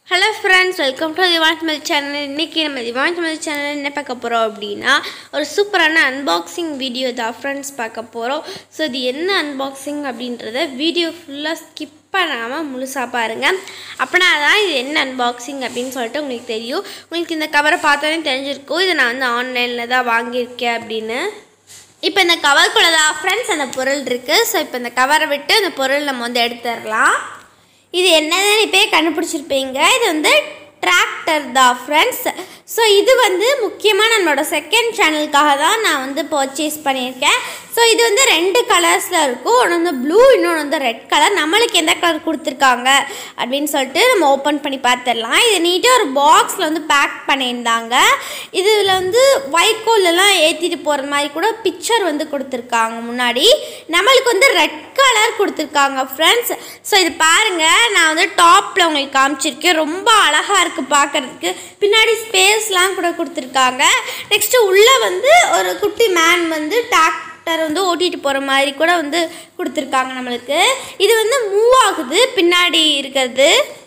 hello friends welcome to திவான்ஸ் மெல் channel இன்றைக்கி நம்ம திவான்ஸ் மெல் சேனல் என்ன பார்க்க போகிறோம் அப்படின்னா ஒரு சூப்பரான அன்பாக்சிங் வீடியோ தான் ஃப்ரெண்ட்ஸ் பார்க்க போகிறோம் ஸோ இது என்ன அன்பாக்சிங் அப்படின்றத வீடியோ ஃபுல்லாக ஸ்கிப் பண்ணாமல் முழுசாக பாருங்கள் அப்படின்னா தான் இது என்ன அன்பாக்சிங் அப்படின்னு சொல்லிட்டு உங்களுக்கு தெரியும் உங்களுக்கு இந்த கவரை பார்த்தாலே தெரிஞ்சிருக்கும் இதை நான் வந்து ஆன்லைனில் தான் வாங்கியிருக்கேன் அப்படின்னு இப்போ இந்த கவருக்குள்ள தான் ஃப்ரெண்ட்ஸ் அந்த பொருள் இருக்குது ஸோ இப்போ இந்த கவரை விட்டு அந்த பொருள் நம்ம வந்து எடுத்துடலாம் இது என்னதுன்னு இப்போயே கண்டுபிடிச்சிருப்பீங்க இது வந்து டிராக்டர் தான் ஃப்ரெண்ட்ஸ் ஸோ இது வந்து முக்கியமாக நம்மளோட செகண்ட் சேனலுக்காக தான் நான் வந்து பர்ச்சேஸ் பண்ணியிருக்கேன் ஸோ இது வந்து ரெண்டு கலர்ஸில் இருக்கும் ஒன்று வந்து ப்ளூ இன்னொன்று வந்து ரெட் கலர் நம்மளுக்கு எந்த கலர் கொடுத்துருக்காங்க அப்படின்னு சொல்லிட்டு நம்ம ஓப்பன் பண்ணி பார்த்துடலாம் இது நீட்டாக ஒரு பாக்ஸில் வந்து பேக் பண்ணியிருந்தாங்க இதில் வந்து வைக்கோல்லாம் ஏற்றிட்டு போகிற மாதிரி கூட பிக்சர் வந்து கொடுத்துருக்காங்க முன்னாடி நம்மளுக்கு வந்து ரெட் கலர் கொடுத்துருக்காங்க ஃப்ரெண்ட்ஸ் ஸோ இது பாருங்கள் நான் வந்து டாப்பில் உங்களுக்கு காமிச்சிருக்கேன் ரொம்ப அழகாக இருக்குது பார்க்குறதுக்கு பின்னாடி ஸ்பேஸ்லாம் கூட கொடுத்துருக்காங்க நெக்ஸ்ட்டு உள்ளே வந்து ஒரு குட்டி மேன் வந்து டிராக்டர் வந்து ஓட்டிகிட்டு போகிற மாதிரி கூட வந்து கொடுத்துருக்காங்க நம்மளுக்கு இது வந்து மூவ் ஆகுது பின்னாடி இருக்கிறது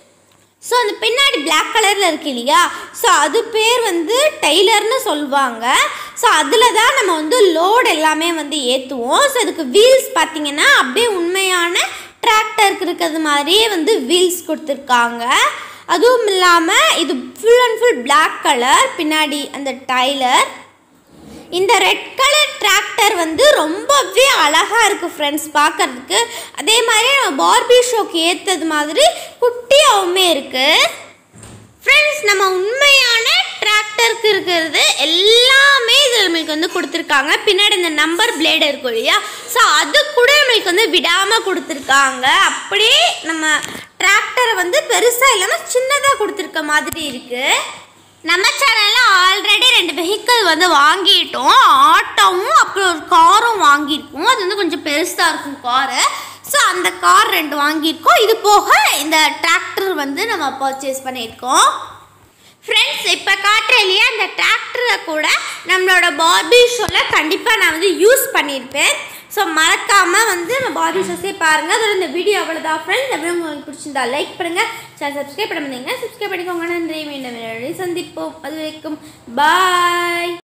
ஸோ அந்த பின்னாடி Black கலரில் இருக்கு இல்லையா ஸோ அது பேர் வந்து டெய்லர்னு சொல்லுவாங்க ஸோ அதில் தான் நம்ம வந்து லோடு எல்லாமே வந்து ஏற்றுவோம் ஸோ இதுக்கு வீல்ஸ் பார்த்தீங்கன்னா அப்படியே உண்மையான டிராக்டருக்கு இருக்கிறது மாதிரியே வந்து வீல்ஸ் கொடுத்துருக்காங்க அதுவும் இல்லாமல் இது full and full Black colour பின்னாடி அந்த டைலர் இந்த ரெட் கலர் டிராக்டர் வந்து ரொம்பவே அழகாக இருக்குது ஃப்ரெண்ட்ஸ் பார்க்கறதுக்கு அதே மாதிரி நம்ம பார்பி ஷோக்கு ஏற்றது மாதிரி குட்டியாகவுமே இருக்குது ஃப்ரெண்ட்ஸ் நம்ம உண்மையான டிராக்டருக்கு இருக்கிறது எல்லாமே இதில் நம்மளுக்கு வந்து கொடுத்துருக்காங்க பின்னாடி இந்த நம்பர் பிளேடு இருக்கும் இல்லையா ஸோ அது கூட நம்மளுக்கு வந்து விடாமல் கொடுத்துருக்காங்க அப்படியே நம்ம டிராக்டரை வந்து பெருசாக இல்லாமல் சின்னதாக கொடுத்துருக்க மாதிரி இருக்குது நம்ம சேனலில் ஆல்ரெடி ரெண்டு வெஹிக்கிள் வந்து வாங்கிட்டோம் ஆட்டோவும் அப்புறம் ஒரு காரும் வாங்கியிருக்கோம் அது வந்து கொஞ்சம் பெருசாக இருக்கும் காரு ஸோ அந்த கார் ரெண்டு வாங்கியிருக்கோம் இது போக இந்த டிராக்டர் வந்து நம்ம பர்ச்சேஸ் பண்ணியிருக்கோம் ஃப்ரெண்ட்ஸ் இப்போ காட்டுற இல்லையா அந்த டிராக்டரை கூட நம்மளோட பார்பி ஷோவில் கண்டிப்பாக நான் வந்து யூஸ் பண்ணியிருப்பேன் ஸோ மறக்காமல் வந்து நம்ம பார்பி ஷோஸே பாருங்கள் அதோட இந்த வீடியோ அவ்வளோதான் ஃப்ரெண்ட்ஸ் இந்த வீடியோ உங்களுக்கு பிடிச்சிருந்தா லைக் பண்ணுங்கள் சேனல் சப்ஸ்கிரைப் பண்ண முடியுங்க சப்ஸ்கிரைப் பண்ணிக்கோங்க நன்றி மீண்டும் சந்திப்போம் அது வரைக்கும் பாய்